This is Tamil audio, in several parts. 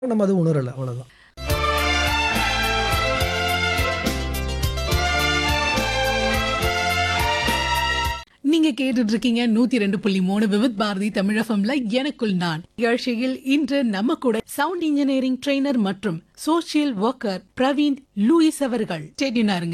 நம்ம அது உணரல அவ்வளவுதான் நீங்க கேட்டுட்டு இருக்கீங்க நூத்தி ரெண்டு புள்ளி மூணு விவித் பாரதி தமிழகம்ல எனக்குள் நான் நிகழ்ச்சியில் இன்று நம்ம கூட சவுண்ட் இன்ஜினியரிங் ட்ரெய்னர் மற்றும் சோஷியல் ஒர்க்கர் பிரவீன் லூயிஸ் அவர்கள் ஸ்டேடினாருங்க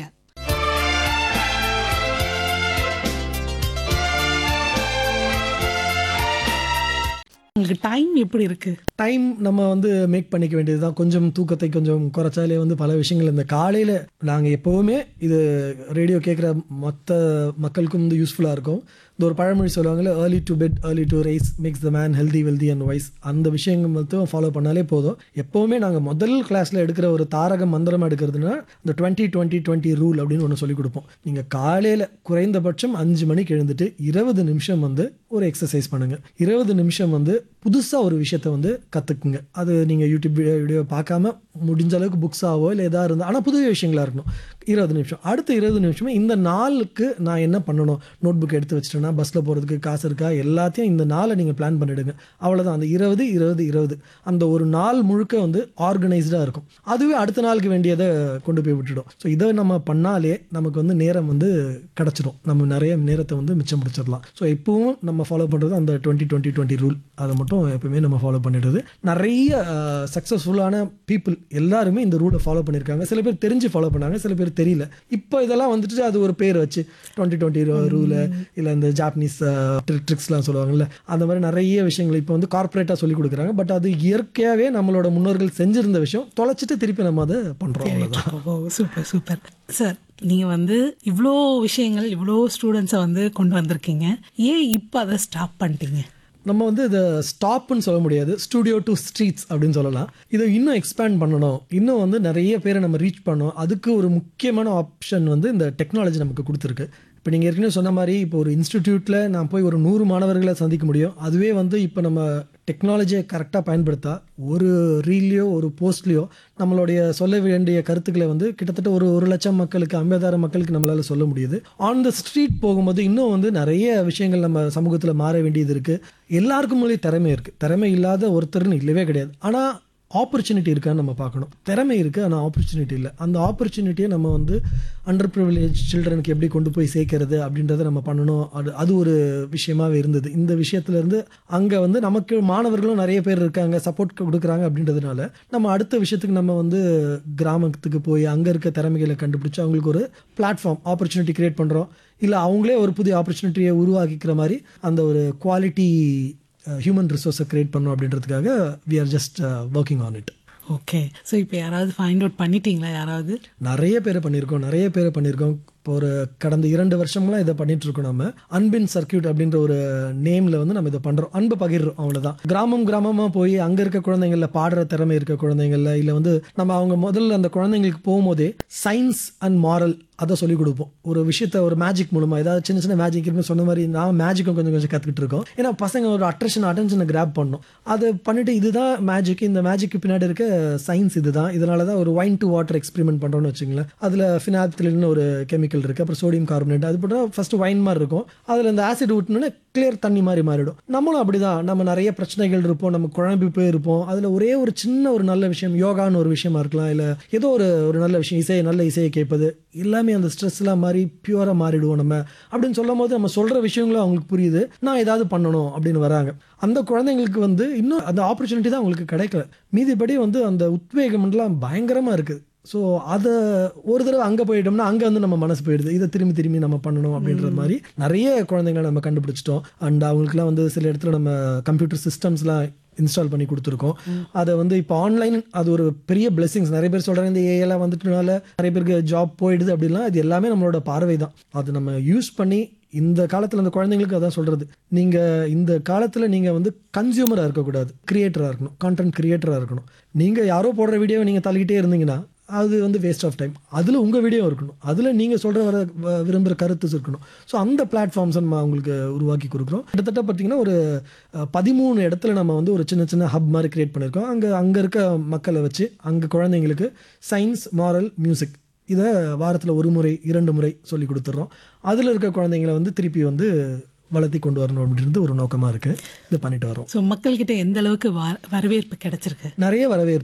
உங்களுக்கு டைம் எப்படி இருக்கு டைம் நம்ம வந்து மேக் பண்ணிக்க வேண்டியது தான் கொஞ்சம் தூக்கத்தை கொஞ்சம் குறைச்சாலே வந்து பல விஷயங்கள் இந்த காலையில் நாங்கள் எப்போவுமே இது ரேடியோ கேட்குற மொத்த மக்களுக்கும் வந்து யூஸ்ஃபுல்லாக இருக்கும் இந்த ஒரு பழமொழி சொல்லுவாங்கல்ல early to bed early to rise makes the man healthy wealthy and wise அந்த விஷயங்கள் மட்டும் ஃபாலோ பண்ணாலே போதும் எப்போவுமே நாங்கள் முதல் கிளாஸில் எடுக்கிற ஒரு தாரக மந்திரம் எடுக்கிறதுனா இந்த டுவெண்ட்டி டுவெண்ட்டி டுவெண்ட்டி ரூல் அப்படின்னு ஒன்று சொல்லிக் கொடுப்போம் நீங்கள் காலையில் குறைந்தபட்சம் அஞ்சு மணிக்கு எழுந்துட்டு இருபது நிமிஷம் வந்து ஒரு எக்ஸசைஸ் பண்ணுங்கள் இருபது நிமிஷம் வந்து புதுசாக ஒரு விஷயத்தை வந்து கற்றுக்குங்க அது நீங்கள் யூடியூப் வீடியோ பார்க்காம முடிஞ்ச அளவுக்கு புக்ஸாவோ இல்லை எதாக இருந்தால் ஆனால் புது விஷயங்களா இருக்கணும் இருபது நிமிஷம் அடுத்த இருபது நிமிஷமே இந்த நாளுக்கு நான் என்ன பண்ணணும் நோட் புக் எடுத்து வச்சிட்டேன்னா பஸ்ஸில் போகிறதுக்கு காசு இருக்கா எல்லாத்தையும் இந்த நாளை நீங்கள் பிளான் பண்ணிவிடுங்க அவ்வளோதான் அந்த இருபது இருபது இருபது அந்த ஒரு நாள் முழுக்க வந்து ஆர்கனைஸ்டாக இருக்கும் அதுவே அடுத்த நாளுக்கு வேண்டியதை கொண்டு போய் விட்டுடும் ஸோ இதை நம்ம பண்ணாலே நமக்கு வந்து நேரம் வந்து கிடச்சிரும் நம்ம நிறைய நேரத்தை வந்து மிச்சம் பிடிச்சிடலாம் ஸோ இப்போவும் நம்ம ஃபாலோ பண்ணுறது அந்த டுவெண்ட்டி டுவெண்ட்டி டுவெண்ட்டி ரூல் அதை மட்டும் எப்பவுமே நம்ம ஃபாலோ பண்ணிடுறது நிறைய சக்ஸஸ்ஃபுல்லான பீப்புள் எல்லாருமே இந்த ரூலை ஃபாலோ பண்ணியிருக்காங்க சில பேர் தெரிஞ்சு ஃபாலோ பண்ணாங்க சில பேர் தெரியல இப்போ இதெல்லாம் வந்துட்டு அது ஒரு பேர் வச்சு டுவெண்ட்டி டுவெண்ட்டி ரூலு இல்லை இந்த ஜாப்பனீஸ் ட்ரிக்ஸ்லாம் சொல்லுவாங்கல்ல அந்த மாதிரி நிறைய விஷயங்கள் இப்போ வந்து கார்ப்பரேட்டாக சொல்லி கொடுக்குறாங்க பட் அது இயற்கையாகவே நம்மளோட முன்னோர்கள் செஞ்சிருந்த விஷயம் தொலைச்சிட்டு திருப்பி நம்ம அதை பண்ணுறோம் அவ்வளோதான் ஓ சூப்பர் சூப்பர் சார் நீங்க வந்து இவ்வளோ விஷயங்கள் இவ்வளோ ஸ்டூடெண்ட்ஸை வந்து கொண்டு வந்திருக்கீங்க ஏன் இப்போ அதை ஸ்டாப் பண்ணிட்டீங்க நம்ம வந்து இதை ஸ்டாப்னு சொல்ல முடியாது ஸ்டூடியோ டு ஸ்ட்ரீட்ஸ் அப்படின்னு சொல்லலாம் இதை இன்னும் எக்ஸ்பேண்ட் பண்ணணும் இன்னும் வந்து நிறைய பேரை நம்ம ரீச் பண்ணணும் அதுக்கு ஒரு முக்கியமான ஆப்ஷன் வந்து இந்த டெக்னாலஜி நமக்கு கொடுத்துருக்கு இப்போ நீங்கள் ஏற்கனவே சொன்ன மாதிரி இப்போ ஒரு இன்ஸ்டிடியூட்டில் நான் போய் ஒரு நூறு மாணவர்களை சந்திக்க முடியும் அதுவே வந்து இப்போ நம்ம டெக்னாலஜியை கரெக்டாக பயன்படுத்தா ஒரு ரீல்லையோ ஒரு போஸ்ட்லேயோ நம்மளுடைய சொல்ல வேண்டிய கருத்துக்களை வந்து கிட்டத்தட்ட ஒரு ஒரு லட்சம் மக்களுக்கு ஐம்பதாயிரம் மக்களுக்கு நம்மளால் சொல்ல முடியுது ஆன் த ஸ்ட்ரீட் போகும்போது இன்னும் வந்து நிறைய விஷயங்கள் நம்ம சமூகத்தில் மாற வேண்டியது இருக்குது எல்லாருக்கும் மொழி திறமை இருக்குது திறமை இல்லாத ஒருத்தர்னு இல்லவே கிடையாது ஆனால் ஆப்பர்ச்சுனிட்டி இருக்கான்னு நம்ம பார்க்கணும் திறமை இருக்குது ஆனால் ஆப்பர்ச்சுனிட்டி இல்லை அந்த ஆப்பர்ச்சுனிட்டியை நம்ம வந்து அண்டர் ப்ரிவிலேஜ் சில்ட்ரனுக்கு எப்படி கொண்டு போய் சேர்க்கறது அப்படின்றத நம்ம பண்ணணும் அது அது ஒரு விஷயமாவே இருந்தது இந்த விஷயத்துலேருந்து அங்கே வந்து நமக்கு மாணவர்களும் நிறைய பேர் இருக்காங்க சப்போர்ட் கொடுக்குறாங்க அப்படின்றதுனால நம்ம அடுத்த விஷயத்துக்கு நம்ம வந்து கிராமத்துக்கு போய் அங்கே இருக்க திறமைகளை கண்டுபிடிச்சி அவங்களுக்கு ஒரு பிளாட்ஃபார்ம் ஆப்பர்ச்சுனிட்டி கிரியேட் பண்ணுறோம் இல்லை அவங்களே ஒரு புதிய ஆப்பர்ச்சுனிட்டியை உருவாக்கிக்கிற மாதிரி அந்த ஒரு குவாலிட்டி ஹியூமன் ரிசோர்ஸை கிரியேட் பண்ணோம் அப்படின்றதுக்காக we are just working on it okay so இப்போ யாராவது ஃபைண்ட் அவுட் பண்ணிட்டீங்களா யாராவது நிறைய பேரை பண்ணியிருக்கோம் நிறைய பேரை பண்ணியிருக்கோம் இப்போ ஒரு கடந்த இரண்டு வருஷம்லாம் இதை பண்ணிட்டு இருக்கோம் நம்ம அன்பின் சர்க்கியூட் அப்படின்ற ஒரு நேம்ல வந்து நம்ம இதை பண்றோம் அன்பு பகிர்றோம் அவ்வளவுதான் கிராமம் கிராமமா போய் அங்க இருக்க குழந்தைங்கள பாடுற திறமை இருக்க குழந்தைங்கள இல்ல வந்து நம்ம அவங்க முதல்ல அந்த குழந்தைங்களுக்கு போகும்போதே சயின்ஸ் அண்ட் மாரல் அதை சொல்லிக் கொடுப்போம் ஒரு விஷயத்த ஒரு மேஜிக் மூலமா ஏதாவது சின்ன சின்ன மேஜிக் இருக்குன்னு சொன்ன மாதிரி நான் மேஜிக்கும் கொஞ்சம் கொஞ்சம் கற்றுக்கிட்டு இருக்கோம் ஏன்னா பசங்க ஒரு அட்ரஷன் அட்டென்ஷனை கிராப் பண்ணும் அதை பண்ணிட்டு இதுதான் மேஜிக் இந்த மேஜிக்கு பின்னாடி இருக்க சயின்ஸ் இதுதான் இதனால தான் ஒரு வைன் டு வாட்டர் எக்ஸ்பெரிமெண்ட் பண்ணுறோம்னு வச்சுங்களேன் அதில் ஃபினாத்திலின்னு ஒரு கெமிக்கல் இருக்குது அப்புறம் சோடியம் கார்பனேட் அது போட்டால் ஃபர்ஸ்ட் வைன் மாதிரி இருக்கும் அதில் இந்த ஆசிட் ஊட்டினோன்னே கிளியர் தண்ணி மாதிரி மாறிடும் நம்மளும் அப்படிதான் நம்ம நிறைய பிரச்சனைகள் இருப்போம் நம்ம குழம்பு போய் இருப்போம் அதில் ஒரே ஒரு சின்ன ஒரு நல்ல விஷயம் யோகான்னு ஒரு விஷயமா இருக்கலாம் இல்லை ஏதோ ஒரு ஒரு நல்ல விஷயம் இசையை நல்ல இசையை கேட்பது எல்லாமே அந்த ஸ்ட்ரெஸ்லாம் மாதிரி பியூராக மாறிடுவோம் நம்ம அப்படின்னு சொல்லும் போது நம்ம சொல்கிற விஷயங்களும் அவங்களுக்கு புரியுது நான் ஏதாவது பண்ணணும் அப்படின்னு வராங்க அந்த குழந்தைங்களுக்கு வந்து இன்னும் அந்த ஆப்பர்ச்சுனிட்டி தான் அவங்களுக்கு கிடைக்கல மீதிபடி வந்து அந்த உத்வேகம்லாம் பயங்கரமாக இருக்குது ஸோ அதை ஒரு தடவை அங்கே போயிட்டோம்னா அங்கே வந்து நம்ம மனசு போயிடுது இதை திரும்பி திரும்பி நம்ம பண்ணணும் அப்படின்ற மாதிரி நிறைய குழந்தைங்களை நம்ம கண்டுபிடிச்சிட்டோம் அண்ட் அவங்களுக்குலாம் வந்து சில இடத்துல நம்ம கம்ப்யூட்டர் சிஸ்டம்ஸ்லாம் இன்ஸ்டால் பண்ணி கொடுத்துருக்கோம் அதை வந்து இப்போ ஆன்லைன் அது ஒரு பெரிய பிளெஸிங்ஸ் நிறைய பேர் சொல்கிறாங்க இந்த ஏஐலாம் வந்துட்டனால நிறைய பேருக்கு ஜாப் போயிடுது அப்படிலாம் அது எல்லாமே நம்மளோட பார்வை தான் அது நம்ம யூஸ் பண்ணி இந்த காலத்தில் அந்த குழந்தைங்களுக்கு அதான் சொல்கிறது நீங்கள் இந்த காலத்தில் நீங்கள் வந்து கன்சியூமராக இருக்கக்கூடாது கிரியேட்டராக இருக்கணும் கான்டென்ட் கிரியேட்டராக இருக்கணும் நீங்கள் யாரோ போடுற வீடியோவை நீங்கள் தள்ளிக்கிட்டே இருந்தீங்கன்னா அது வந்து வேஸ்ட் ஆஃப் டைம் அதில் உங்கள் வீடியோ இருக்கணும் அதில் நீங்கள் சொல்கிற வர வ- விரும்புகிற கருத்து இருக்கணும் ஸோ அந்த பிளாட்ஃபார்ம்ஸை நம்ம அவங்களுக்கு உருவாக்கி கொடுக்குறோம் கிட்டத்தட்ட பார்த்தீங்கன்னா ஒரு அஹ், பதிமூணு இடத்துல நம்ம வந்து ஒரு சின்ன சின்ன ஹப் மாதிரி கிரியேட் பண்ணியிருக்கோம் அங்கே அங்கே இருக்க மக்களை வச்சு அங்கே குழந்தைங்களுக்கு சயின்ஸ் மாரல் மியூசிக் இதை வாரத்தில் ஒரு முறை இரண்டு முறை சொல்லி கொடுத்துட்றோம் அதில் இருக்க குழந்தைங்களை வந்து திருப்பி வந்து வளர்த்தி கொண்டு வரணும் அப்படின்றது ஒரு நோக்கமாக இருக்குது இது பண்ணிட்டு வரோம் ஸோ மக்கள்கிட்ட எந்த அளவுக்கு வ- வரவேற்பு கிடைச்சிருக்கு நிறைய வரவேற்பு